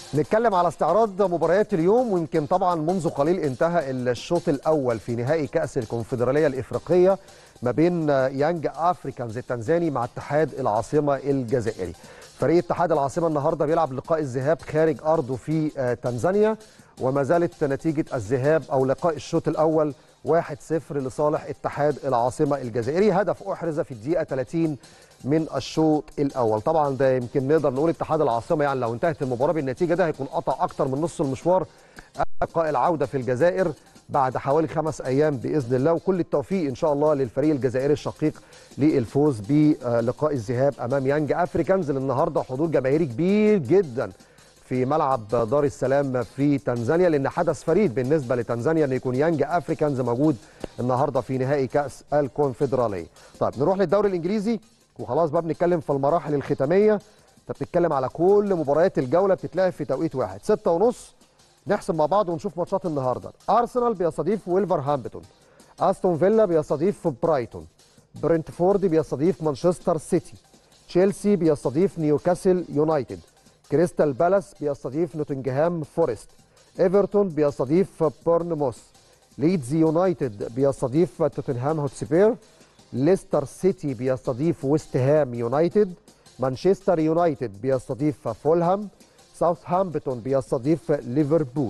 نتكلم على استعراض مباريات اليوم ويمكن طبعا منذ قليل انتهى الشوط الاول في نهائي كاس الكونفدراليه الافريقيه ما بين يانج افريكانز التنزاني مع اتحاد العاصمه الجزائري. فريق اتحاد العاصمه النهارده بيلعب لقاء الذهاب خارج ارضه في تنزانيا وما زالت نتيجه الذهاب او لقاء الشوط الاول 1-0 لصالح اتحاد العاصمه الجزائري هدف احرز في الدقيقه 30 من الشوط الاول طبعا ده يمكن نقدر نقول اتحاد العاصمه يعني لو انتهت المباراه بالنتيجه ده هيكون قطع اكتر من نص المشوار لقاء العوده في الجزائر بعد حوالي خمس ايام باذن الله وكل التوفيق ان شاء الله للفريق الجزائري الشقيق للفوز بلقاء الذهاب امام يانج افريكانز اللي النهارده حضور جماهيري كبير جدا في ملعب دار السلام في تنزانيا لان حدث فريد بالنسبه لتنزانيا ان يكون يانج افريكانز موجود النهارده في نهائي كاس الكونفدراليه. طيب نروح للدوري الانجليزي وخلاص بقى بنتكلم في المراحل الختاميه انت بتتكلم على كل مباريات الجوله بتتلعب في توقيت واحد ستة ونص نحسب مع بعض ونشوف ماتشات النهارده ارسنال بيستضيف ويلفرهامبتون استون فيلا بيستضيف برايتون برنتفورد بيستضيف مانشستر سيتي تشيلسي بيستضيف نيوكاسل يونايتد كريستال بالاس بيستضيف نوتنجهام فورست ايفرتون بيستضيف بورنموث ليدز يونايتد بيستضيف توتنهام هوتسبير ليستر سيتي بيستضيف ويست هام يونايتد مانشستر يونايتد بيستضيف فولهام ساوثهامبتون بيستضيف ليفربول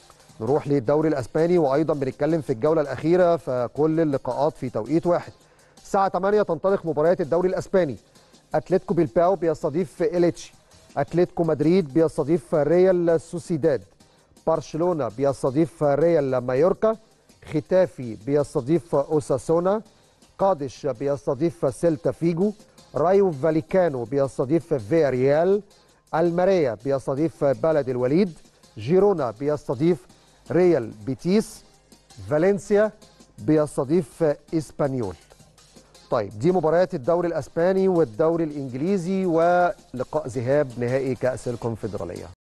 نروح للدوري الاسباني وايضا بنتكلم في الجوله الاخيره فكل اللقاءات في توقيت واحد الساعه 8 تنطلق مباريات الدوري الاسباني اتلتيكو بيلباو بيستضيف إليتشي اتلتيكو مدريد بيستضيف ريال سوسيداد برشلونه بيستضيف ريال مايوركا ختافي بيستضيف اوساسونا قادش بيستضيف سيلتا فيجو رايو فاليكانو بيستضيف فيا ريال الماريا بيستضيف بلد الوليد جيرونا بيستضيف ريال بيتيس فالنسيا بيستضيف اسبانيول طيب دي مباريات الدوري الاسباني والدوري الانجليزي ولقاء ذهاب نهائي كاس الكونفدراليه